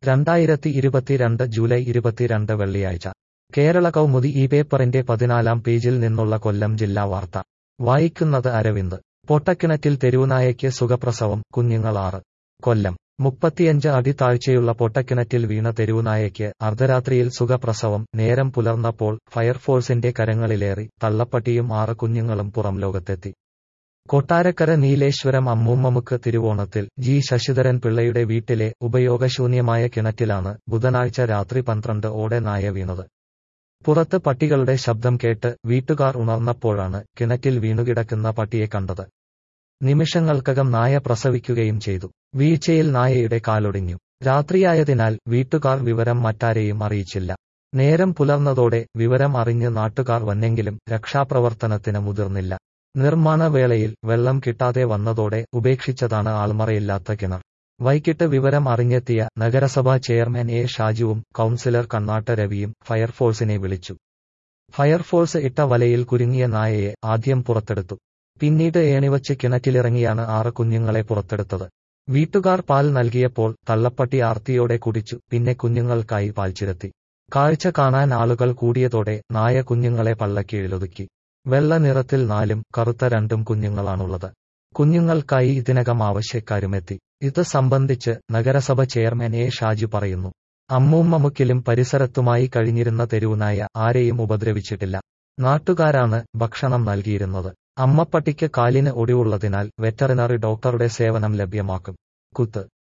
രണ്ടായിരത്തി ഇരുപത്തിരണ്ട് ജൂലൈ ഇരുപത്തിരണ്ട് വെള്ളിയാഴ്ച കേരള കൗമുദി ഈ പേപ്പറിന്റെ പതിനാലാം പേജിൽ നിന്നുള്ള കൊല്ലം ജില്ലാ വാർത്ത വായിക്കുന്നത് അരവിന്ദ് പൊട്ടക്കിണറ്റിൽ തെരുവുനായയ്ക്ക് സുഖപ്രസവം കുഞ്ഞുങ്ങളാറ് കൊല്ലം മുപ്പത്തിയഞ്ച് അടി താഴ്ചയുള്ള പൊട്ടക്കിണറ്റിൽ വീണ തെരുവുനായയ്ക്ക് അർദ്ധരാത്രിയിൽ സുഖപ്രസവം നേരം പുലർന്നപ്പോൾ ഫയർഫോഴ്സിന്റെ കരങ്ങളിലേറി തള്ളപ്പട്ടിയും ആറ് കുഞ്ഞുങ്ങളും പുറം ലോകത്തെത്തി കൊട്ടാരക്കര നീലേശ്വരം അമ്മൂമ്മമുക്ക് തിരുവോണത്തിൽ ജി ശശിധരൻ പിള്ളയുടെ വീട്ടിലെ ഉപയോഗശൂന്യമായ കിണറ്റിലാണ് ബുധനാഴ്ച രാത്രി പന്ത്രണ്ട് ഓടെ നായ വീണത് പുറത്ത് പട്ടികളുടെ ശബ്ദം കേട്ട് വീട്ടുകാർ ഉണർന്നപ്പോഴാണ് കിണറ്റിൽ വീണുകിടക്കുന്ന പട്ടിയെ കണ്ടത് നിമിഷങ്ങൾക്കകം നായ പ്രസവിക്കുകയും ചെയ്തു വീഴ്ചയിൽ നായയുടെ കാലൊടിഞ്ഞു രാത്രിയായതിനാൽ വീട്ടുകാർ വിവരം മറ്റാരെയും അറിയിച്ചില്ല നേരം പുലർന്നതോടെ വിവരം അറിഞ്ഞ് നാട്ടുകാർ വന്നെങ്കിലും രക്ഷാപ്രവർത്തനത്തിന് മുതിർന്നില്ല നിർമ്മാണ വേളയിൽ വെള്ളം കിട്ടാതെ വന്നതോടെ ഉപേക്ഷിച്ചതാണ് ആൾമറയില്ലാത്ത കിണർ വൈകിട്ട് വിവരം അറിഞ്ഞെത്തിയ നഗരസഭാ ചെയർമാൻ എ ഷാജുവും കൌൺസിലർ കണ്ണാട്ട് രവിയും ഫയർഫോഴ്സിനെ വിളിച്ചു ഫയർഫോഴ്സ് ഇട്ട വലയിൽ കുരുങ്ങിയ നായയെ ആദ്യം പുറത്തെടുത്തു പിന്നീട് ഏണിവച്ച് കിണറ്റിലിറങ്ങിയാണ് ആറ് കുഞ്ഞുങ്ങളെ പുറത്തെടുത്തത് വീട്ടുകാർ പാൽ നൽകിയപ്പോൾ തള്ളപ്പട്ടി ആർത്തിയോടെ കുടിച്ചു പിന്നെ കുഞ്ഞുങ്ങൾക്കായി പാൽ ചിരത്തി കാഴ്ച കാണാൻ ആളുകൾ കൂടിയതോടെ നായ കുഞ്ഞുങ്ങളെ പള്ളക്കീഴിലൊതുക്കി വെള്ള നിറത്തിൽ നാലും കറുത്ത രണ്ടും കുഞ്ഞുങ്ങളാണുള്ളത് കുഞ്ഞുങ്ങൾക്കായി ഇതിനകം ആവശ്യക്കാരുമെത്തി ഇത് സംബന്ധിച്ച് നഗരസഭ ചെയർമാൻ എ ഷാജു പറയുന്നു അമ്മൂമ്മമുക്കിലും പരിസരത്തുമായി കഴിഞ്ഞിരുന്ന തെരുവുനായ ആരെയും ഉപദ്രവിച്ചിട്ടില്ല നാട്ടുകാരാണ് ഭക്ഷണം നൽകിയിരുന്നത് അമ്മപ്പട്ടിക്ക് കാലിന് ഒടിവുള്ളതിനാൽ വെറ്ററിനറി ഡോക്ടറുടെ സേവനം ലഭ്യമാക്കും കുത്ത്